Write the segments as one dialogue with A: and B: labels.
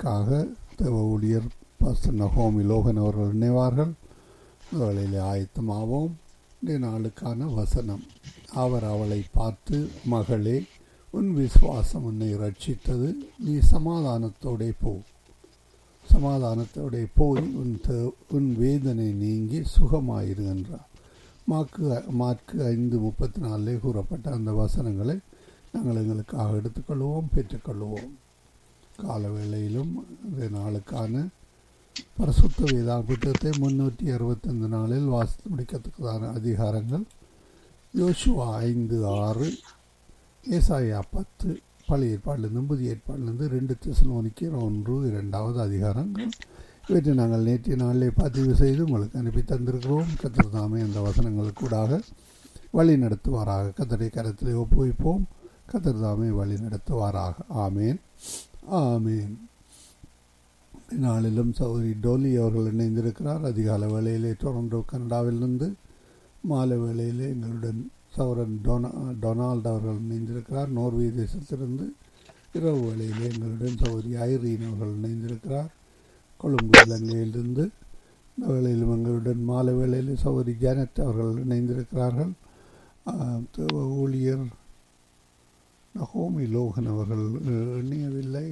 A: வேளைக்காக தேவ ஊழியர் பாஸ்டர் நகோமி லோகன் அவர்கள் நினைவார்கள் இந்த வேளையிலே ஆயத்தமாவோம் இன்றைய நாளுக்கான வசனம் அவர் அவளை பார்த்து மகளே உன் விசுவாசம் உன்னை ரட்சித்தது நீ சமாதானத்தோடே போ சமாதானத்தோடே போய் உன் தே- உன் வேதனை நீங்கி சுகமாயிரு என்றார் மாக்கு மார்க்கு ஐந்து முப்பத்தி நாலிலே கூறப்பட்ட அந்த வசனங்களை நாங்கள் எங்களுக்காக எடுத்துக்கொள்வோம் பெற்றுக்கொள்வோம் கால வேளையிலும் இந்த நாளுக்கான பரிசுத்த வேதா புத்தகத்தை முன்னூற்றி அறுபத்தைந்து நாளில் வாசித்து முடிக்கத்தக்கதான அதிகாரங்கள் யோசுவா ஐந்து ஆறு ஏசாயா பத்து பழைய ஏற்பாடிலிருந்து புதிய ஏற்பாடிலிருந்து ரெண்டு திசலோனிக்கு ஒன்று இரண்டாவது அதிகாரங்கள் இவற்றை நாங்கள் நேற்றைய நாளிலே பதிவு செய்து உங்களுக்கு அனுப்பி தந்திருக்கிறோம் கத்தர் தாமே அந்த வசனங்களுக்கூடாக வழி நடத்துவாராக கத்தரை கரத்திலே ஒப்புவிப்போம் கத்தர் தாமே வழி நடத்துவாராக ஆமேன் ஆமேன் நாளிலும் சௌரி டோலி அவர்கள் இணைந்திருக்கிறார் அதிகால வேளையிலே டொரண்டோ கனடாவிலிருந்து மாலை வேளையிலே எங்களுடன் சௌரன் டொனா டொனால்ட் அவர்கள் இணைந்திருக்கிறார் நோர்வே தேசத்திலிருந்து இரவு வேளையிலே எங்களுடன் சௌரி ஐரீன் அவர்கள் இணைந்திருக்கிறார் கொழும்பு இலங்கையிலிருந்து இந்த வேளையிலும் எங்களுடன் மாலை வேளையில் சௌரி ஜானட் அவர்கள் இணைந்திருக்கிறார்கள் ஆஹ், தேவ ஊழியர் நகோமி லோகன் அவர்கள் அஹ், இணையவில்லை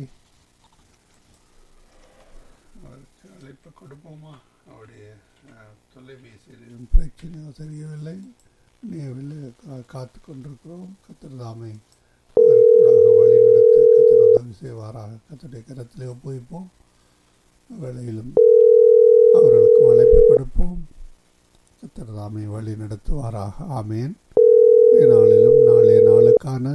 A: அவருக்கு அழைப்பு கொடுப்போமா அவருடைய அஹ், தொலைபேசியில் பிரச்சனை தெரியவில்லை இணையவில்லை கா- காத்து கொண்டிருக்கிறோம் கத்திர தாமே அவருக்கூடாக வழி நடத்த கத்திர உதவி செய்வாராக கத்தருடைய கரத்திலே ஒப்புவிப்போம் வேளையிலும் அவர்களுக்கும் அழைப்பு கொடுப்போம் கத்திர தாமே வழி நடத்துவாராக ஆமேன் இன்றைய நாளிலும் நாளைய நாளுக்கான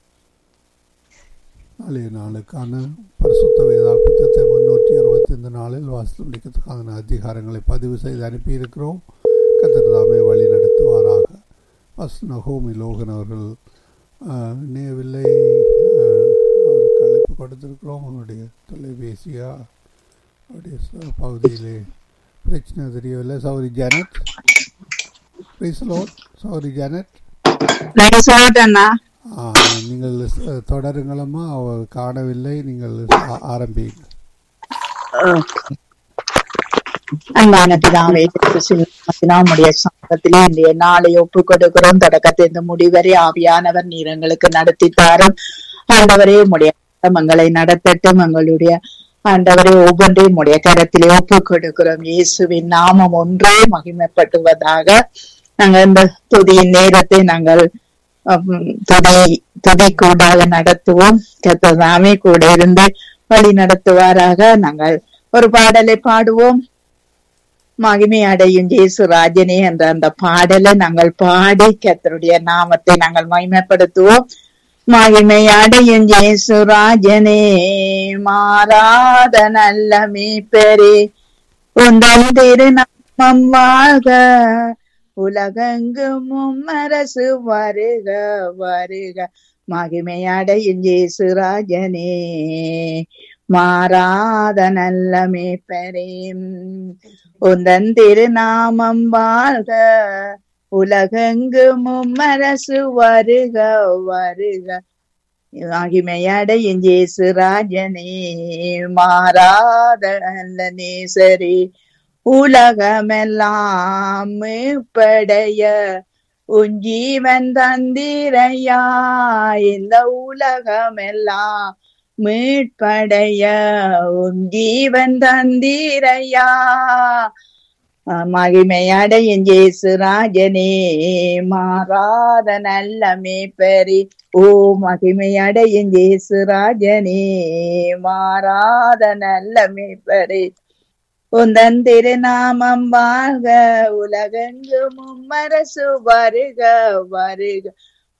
A: நாளைய நாளுக்கான பரிசுத்த வேதா புத்தகத்தை முன்னூற்றி அறுபத்தைந்து நாளில் வாசித்து முடிக்கிறதுக்கான அதிகாரங்களை பதிவு செய்து அனுப்பியிருக்கிறோம் கத்திரதாமே வழி நடத்துவாராக பஸ் நகோமி லோகன் அவர்கள் ஆஹ், இணையவில்லை ஆஹ், அவருக்கு அழைப்பு கொடுத்திருக்கிறோம் அவருடைய தொலைபேசியா அவருடைய ச- பகுதியிலே பிரச்சனை தெரியவில்லை சௌரி ஜானட் பேசலோ சௌரி ஜானட்
B: Praise God, அண்ணா
A: ஆ, நீங்கள் அஹ், தொடருங்களம்மா அவ காணவில்லை நீங்கள் ஆ- ஆரம்பிங்க
B: அன்பான பிதாவே நம்முடைய சமூகத்திலே இன்றைய நாளை ஒப்புக் கொடுக்கிறோம் தொடக்கத்தை இந்த முடிவரை ஆவியானவர் நீர் எங்களுக்கு நடத்தி தாரும் ஆண்டவரே உடைய மங்களை நடத்தட்டும் எங்களுடைய ஆண்டவரே ஒவ்வொன்றையும் உடைய கரத்திலே ஒப்புக் கொடுக்கிறோம் இயேசுவின் நாமம் ஒன்றே மகிமைப்பட்டுவதாக நாங்கள் இந்த துதியின் நேரத்தை நாங்கள் ஹம், துதி துதி கூடாக நடத்துவோம் கத்ததாமே கூட இருந்து வழி நடத்துவாராக நாங்கள் ஒரு பாடலை பாடுவோம் மகிமை அடையும் ஜேசு ராஜனே என்ற அந்த பாடலை நாங்கள் பாடி கர்த்தருடைய நாமத்தை நாங்கள் மகிமைப்படுத்துவோம் மகிமை அடையும் ஜேசு ராஜனே மாறாத நல்ல மீட்பரே உந்தன் திருநாமம் வாழ்க உலகெங்கும் உம்மரசு வருக வருக மகிமை அடையும் ஜேசு ராஜனே மாறாத நல்ல மேப்பரே உந்தன் திருநாமம் வாழ்க உலகெங்கும் உம்மரசு வருக வருக மகிமையடையும் ஜேசு ராஜனே மாறாத நல்ல நேசரே உலகமெல்லாம் மீட்படைய உன் ஜீவன் தந்திரையா இந்த உலகமெல்லாம் மீட்படைய உன் ஜீவன் தந்திரையா மகிமை அடையும் ஜேசு ராஜனே மாறாத நல்ல மேப்பரி ஓ மகிமை அடையும் ஜேசு ராஜனே மாறாத நல்ல மேப்பரி உந்தன் திருநாமம் வாழ்க உலகெங்கும் உம்மரசு வருக வருக